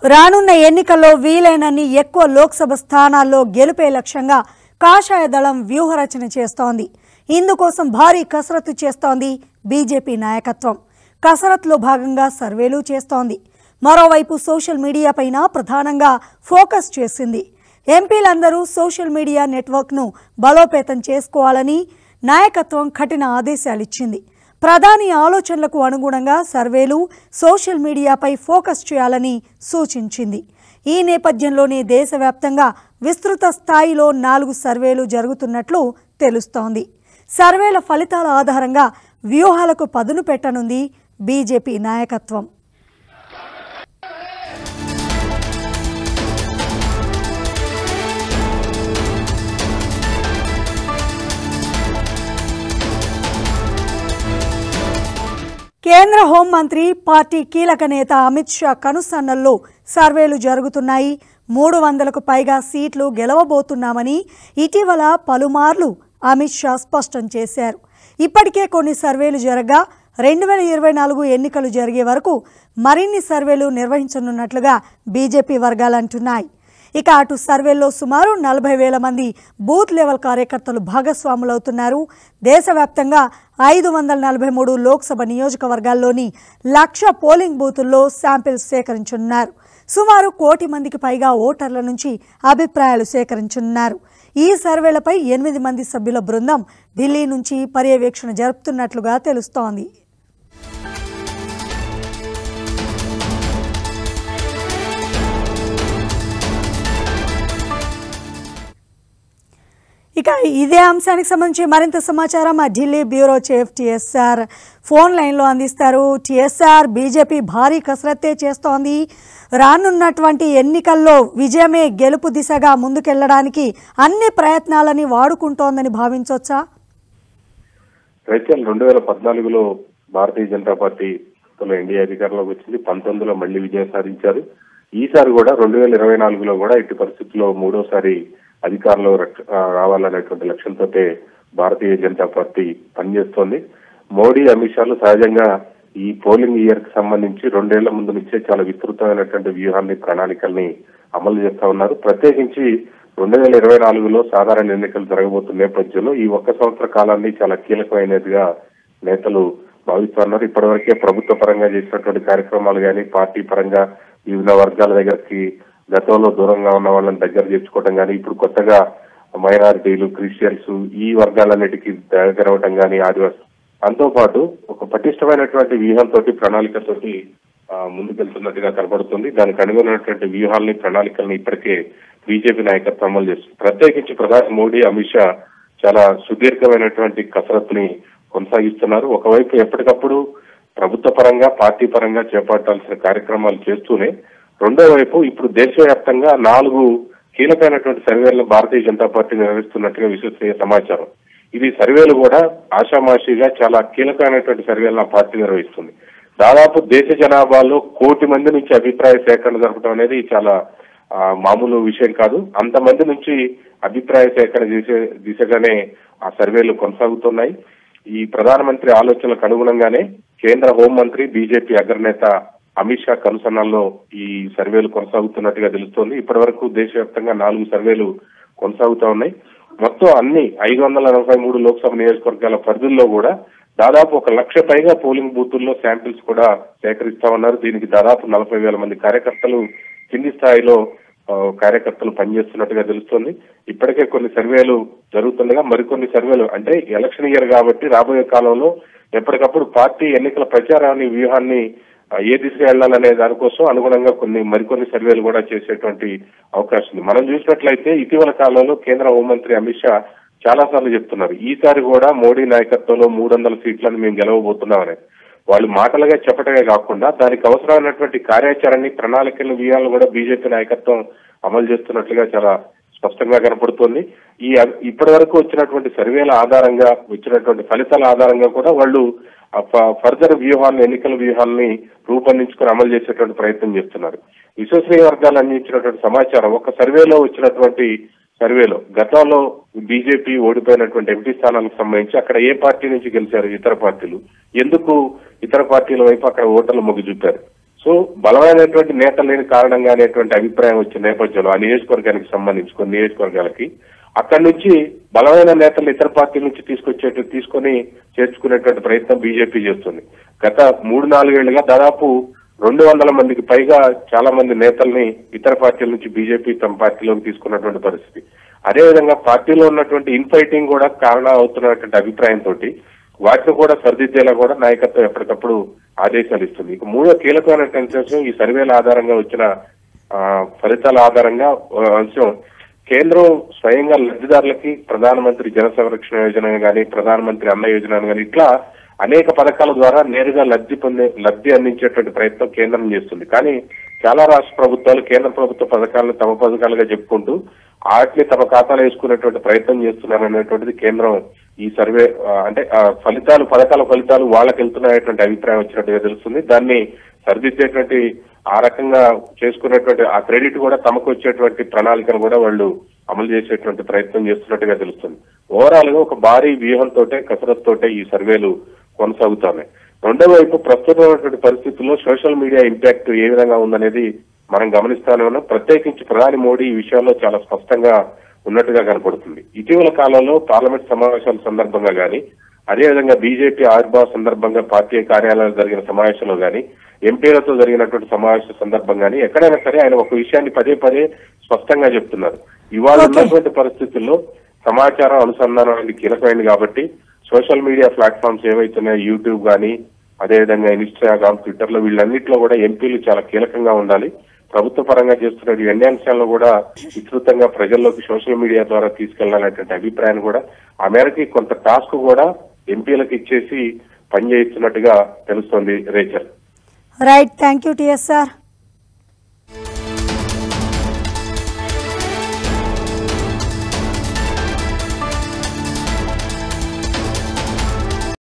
రానున్న ఎన్నికల్లో వీలైనన్ని ఎక్కువ లోక్సభ స్థానాల్లో గెలుపే లక్ష్యంగా కాషాయ దళం వ్యూహరచన చేస్తోంది ఇందుకోసం భారీ కసరత్తు చేస్తోంది బీజేపీ నాయకత్వం కసరత్తులో భాగంగా సర్వేలు చేస్తోంది మరోవైపు సోషల్ మీడియాపైన ప్రధానంగా ఫోకస్ చేసింది ఎంపీలందరూ సోషల్ మీడియా నెట్వర్క్ను బలోపేతం చేసుకోవాలని నాయకత్వం కఠిన ఆదేశాలిచ్చింది ప్రధాని ఆలోచనలకు అనుగుణంగా సర్వేలు సోషల్ మీడియాపై ఫోకస్ చేయాలని సూచించింది ఈ నేపథ్యంలోనే దేశవ్యాప్తంగా విస్తృత స్థాయిలో నాలుగు సర్వేలు జరుగుతున్నట్లు తెలుస్తోంది సర్వేల ఫలితాల ఆధారంగా వ్యూహాలకు పదును పెట్టనుంది బీజేపీ నాయకత్వం కేంద్ర హోంమంత్రి పార్టీ కీలక నేత అమిత్ షా కనుసన్నల్లో సర్వేలు జరుగుతున్నాయి మూడు వందలకు పైగా సీట్లు గెలవబోతున్నామని ఇటీవల పలుమార్లు అమిత్ షా స్పష్టం చేశారు ఇప్పటికే కొన్ని సర్వేలు జరగా రెండు వేల ఇరవై నాలుగు ఎన్నికలు జరిగే వరకు మరిన్ని సర్వేలు నిర్వహించనున్నట్లుగా బీజేపీ వర్గాలు అంటున్నాయి ఇక అటు సర్వేల్లో సుమారు నలభై వేల మంది బూత్ లెవెల్ కార్యకర్తలు భాగస్వాములవుతున్నారు దేశవ్యాప్తంగా ఐదు వందల నలభై మూడు లోక్సభ నియోజకవర్గాల్లోని లక్ష పోలింగ్ బూతుల్లో శాంపిల్స్ సేకరించనున్నారు సుమారు కోటి మందికి పైగా ఓటర్ల నుంచి అభిప్రాయాలు సేకరించనున్నారు ఈ సర్వేలపై ఎనిమిది మంది సభ్యుల బృందం ఢిల్లీ నుంచి పర్యవేక్షణ జరుపుతున్నట్లుగా తెలుస్తోంది ఇక ఇదే అంశానికి సంబంధించి మరింత సమాచారం మా Delhi bureau chief TSR phone లైన్లో అందిస్తారు టిఎస్ఆర్ బీజేపీ భారీ కసరత్తే చేస్తోంది రానున్నటువంటి ఎన్నికల్లో విజయమే గెలుపు దిశగా ముందుకెళ్లడానికి అన్ని ప్రయత్నాలని వాడుకుంటోందని భావించవచ్చా రైచల్ రెండు వేల పద్నాలుగులో భారతీయ జనతా పార్టీ తొలి ఎన్డీఏ అధికారంలోకి వచ్చింది పంతొమ్మిదిలో మళ్లీ విజయం సాధించారు ఈసారి కూడా రెండు వేల ఇరవై నాలుగులో కూడా ఇటు పరిస్థితుల్లో మూడోసారి అధికారంలో రక్ష- ఆ, రావాలనేటువంటి లక్ష్యంతో భారతీయ జనతా పార్టీ పనిచేస్తోంది మోడీ అమిత్ షాలు సహజంగా ఈ పోలింగ్ ఇయర్ కి సంబంధించి రెండేళ్ల ముందు నుంచే చాలా విస్తృతమైనటువంటి వ్యూహాన్ని ప్రణాళికల్ని అమలు చేస్తా ఉన్నారు ప్రత్యేకించి రెండు వేల ఇరవై నాలుగులో సాధారణ ఎన్నికలు జరగబోతున్న నేపథ్యంలో ఈ ఒక్క సంవత్సర కాలాన్ని చాలా కీలకమైనదిగా నేతలు భావిస్తున్నారు ఇప్పటివరకే ప్రభుత్వ పరంగా చేసినటువంటి కార్యక్రమాలు కానీ పార్టీ పరంగా వివిధ వర్గాల దగ్గరికి గతంలో దూరంగా ఉన్న వాళ్ళని దగ్గర చేర్చుకోవడం కానీ ఇప్పుడు కొత్తగా మైనారిటీలు క్రిస్టియన్స్ ఈ వర్గాలన్నిటికీ దగ్గర అవటం కానీ ఆదివాసీ దాంతో పాటు ఒక పటిష్టమైనటువంటి వ్యూహంతో ప్రణాళికతోటి ఆ, ముందుకెళ్తున్నట్టుగా కనబడుతుంది దానికి అనుగుణమైనటువంటి వ్యూహాల్ని ప్రణాళికల్ని ఇప్పటికే బీజేపీ నాయకత్వం అమలు చేస్తుంది ప్రత్యేకించి ప్రధాని మోడీ అమిత్ షా చాలా సుదీర్ఘమైనటువంటి కసరత్తుని కొనసాగిస్తున్నారు ఒకవైపు ఎప్పటికప్పుడు ప్రభుత్వ పరంగా పార్టీ పరంగా చేపట్టాల్సిన కార్యక్రమాలు చేస్తూనే రెండో వైపు ఇప్పుడు దేశవ్యాప్తంగా నాలుగు కీలకమైనటువంటి సర్వేలను భారతీయ జనతా పార్టీ నిర్వహిస్తున్నట్టుగా విశ్వసనీయ సమాచారం ఇది సర్వేలు కూడా ఆషామాషిగా చాలా కీలకమైనటువంటి సర్వేలను ఆ పార్టీ నిర్వహిస్తుంది దాదాపు దేశ జనాభాలో కోటి మంది నుంచి అభిప్రాయ సేకరణ జరపడం అనేది చాలా ఆ, మామూలు విషయం కాదు అంతమంది నుంచి అభిప్రాయ సేకరణ చేసే దిశగానే ఆ సర్వేలు కొనసాగుతున్నాయి ఈ ప్రధానమంత్రి ఆలోచనలకు అనుగుణంగానే కేంద్ర హోంమంత్రి బీజేపీ అగ్రనేత అమిత్ షా కనుసన్నల్లో ఈ సర్వేలు కొనసాగుతున్నట్టుగా తెలుస్తోంది ఇప్పటి వరకు దేశవ్యాప్తంగా నాలుగు సర్వేలు కొనసాగుతా ఉన్నాయి మొత్తం అన్ని ఐదు వందల నలభై మూడు లోక్సభ నియోజకవర్గాల పరిధుల్లో కూడా దాదాపు ఒక లక్ష పైగా పోలింగ్ బూతుల్లో శాంపిల్స్ కూడా సేకరిస్తా ఉన్నారు దీనికి దాదాపు నలభై వేల మంది కార్యకర్తలు కింది స్థాయిలో ఆ, కార్యకర్తలు పనిచేస్తున్నట్టుగా తెలుస్తోంది ఇప్పటికే కొన్ని సర్వేలు జరుగుతుండగా మరికొన్ని సర్వేలు అంటే ఎలక్షన్ ఇయర్ కాబట్టి రాబోయే కాలంలో ఎప్పటికప్పుడు పార్టీ ఎన్నికల ప్రచారాన్ని వ్యూహాన్ని ఆ, ఏ దిశగా వెళ్లాలనే దానికోసం అనుగుణంగా కొన్ని మరికొన్ని సర్వేలు కూడా చేసేటువంటి అవకాశం ఉంది మనం చూసినట్లయితే ఇటీవల కాలంలో కేంద్ర హోంమంత్రి అమిత్ షా చాలా సార్లు చెప్తున్నారు ఈసారి కూడా మోడీ నాయకత్వంలో మూడు వందల సీట్లను మేము గెలవబోతున్నామని వాళ్ళు మాటలుగా చెప్పటమే కాకుండా దానికి అవసరమైనటువంటి కార్యాచరణని ప్రణాళికలను వ్యూహాలను కూడా బీజేపీ నాయకత్వం అమలు చేస్తున్నట్లుగా చాలా స్పష్టంగా కనపడుతోంది ఈ ఇప్పటి వరకు వచ్చినటువంటి సర్వేల ఆధారంగా వచ్చినటువంటి ఫలితాల ఆధారంగా కూడా వాళ్ళు ఫర్దర్ వ్యూహాన్ని ఎన్నికల వ్యూహాన్ని రూపొందించుకుని అమలు చేసేటువంటి ప్రయత్నం చేస్తున్నారు విశ్వసనీయ వర్గాలు అందించినటువంటి సమాచారం ఒక సర్వేలో వచ్చినటువంటి సర్వేలో గతంలో బీజేపీ ఓడిపోయినటువంటి ఎంపీ స్థానాలకు సంబంధించి అక్కడ ఏ పార్టీ నుంచి గెలిచారు ఇతర పార్టీలు ఎందుకు ఇతర పార్టీల వైపు అక్కడ ఓటర్లు మొగ్గు చూపారు సో బలమైనటువంటి నేతలు లేని కారణంగా అనేటువంటి అభిప్రాయం వచ్చిన నేపథ్యంలో ఆ నియోజకవర్గానికి సంబంధించి కొన్ని నియోజకవర్గాలకి అక్కడి నుంచి బలమైన నేతలు ఇతర పార్టీల నుంచి తీసుకొచ్చేట్టు తీసుకొని చేర్చుకునేటువంటి ప్రయత్నం బీజేపీ చేస్తుంది గత మూడు నాలుగేళ్లుగా దాదాపు రెండు వందల మందికి పైగా చాలా మంది నేతల్ని ఇతర పార్టీల నుంచి బీజేపీ తమ పార్టీలోకి తీసుకున్నటువంటి పరిస్థితి అదేవిధంగా పార్టీలో ఉన్నటువంటి ఇన్ఫైటింగ్ కూడా కారణం అవుతున్నటువంటి అభిప్రాయంతో వాటిని కూడా సరిదిద్దేలా కూడా నాయకత్వం ఎప్పటికప్పుడు ఆదేశాలు ఇస్తుంది ఇక మూడో కీలకమైనటువంటి అంశం ఈ సర్వేల ఆధారంగా వచ్చిన ఆ, ఫలితాల ఆధారంగా ఓ అంశం కేంద్రం స్వయంగా లబ్ధిదారులకి ప్రధానమంత్రి జన సంరక్షణ యోజన గాని ప్రధానమంత్రి అన్న యోజన గాని ఇట్లా అనేక పథకాల ద్వారా నేరుగా లబ్ధి పొందే లబ్ధి అందించేటువంటి ప్రయత్నం కేంద్రం చేస్తుంది కానీ చాలా రాష్ట్ర ప్రభుత్వాలు కేంద్ర ప్రభుత్వ పథకాలను తమ పథకాలుగా చెప్పుకుంటూ వాటిని తమ ఖాతాలో వేసుకునేటువంటి ప్రయత్నం చేస్తున్నారు అనేటువంటిది కేంద్రం ఈ సర్వే ఆ, అంటే ఆ, ఫలితాలు పథకాల ఫలితాలు వాళ్ళకి వెళ్తున్నాయటువంటి అభిప్రాయం వచ్చినట్టుగా తెలుస్తుంది దాన్ని సరిదిద్దేటువంటి ఆ రకంగా చేసుకునేటువంటి ఆ క్రెడిట్ కూడా తమకు వచ్చేటువంటి ప్రణాళికను కూడా వాళ్ళు అమలు చేసేటువంటి ప్రయత్నం చేస్తున్నట్టుగా తెలుస్తుంది ఓవరాల్ గా ఒక భారీ వ్యూహంతో కసరత్ తోటే ఈ సర్వేలు కొనసాగుతున్నాయి రెండో వైపు ప్రస్తుతం ఉన్నటువంటి పరిస్థితుల్లో సోషల్ మీడియా ఇంపాక్ట్ ఏ విధంగా ఉందనేది మనం గమనిస్తానే ఉన్నాం ప్రత్యేకించి ప్రధాని మోడీ ఈ విషయంలో చాలా స్పష్టంగా ఉన్నట్టుగా కనపడుతుంది ఇటీవల కాలంలో పార్లమెంట్ సమావేశాల సందర్భంగా గాని అదేవిధంగా బీజేపీ ఆవిర్భావ సందర్భంగా పార్టీ కార్యాలయాలు జరిగిన సమావేశంలో గాని ఎంపీలతో జరిగినటువంటి సమావేశ సందర్భం గాని ఎక్కడైనా సరే ఆయన ఒక విషయాన్ని పదే పదే స్పష్టంగా చెప్తున్నారు ఇవాళ Okay. ఉన్నటువంటి పరిస్థితుల్లో సమాచారం అనుసంధానం అనేది కీలకమైంది కాబట్టి సోషల్ మీడియా ప్లాట్ఫామ్స్ ఏవైతున్నాయో యూట్యూబ్ కానీ అదేవిధంగా ఇన్స్టాగ్రామ్ ట్విట్టర్ లో వీళ్ళన్నింటిలో కూడా ఎంపీలు చాలా కీలకంగా ఉండాలి ప్రభుత్వ పరంగా చేస్తున్న ఈ అన్ని అంశాలను కూడా విస్తృతంగా ప్రజల్లోకి సోషల్ మీడియా ద్వారా తీసుకెళ్లాలనేటువంటి అభిప్రాయాన్ని కూడా ఆ మేరకి కొంత టాస్క్ కూడా ఎంపీలకు ఇచ్చేసి పనిచేస్తున్నట్టుగా తెలుస్తోంది Rachel right thank you TSR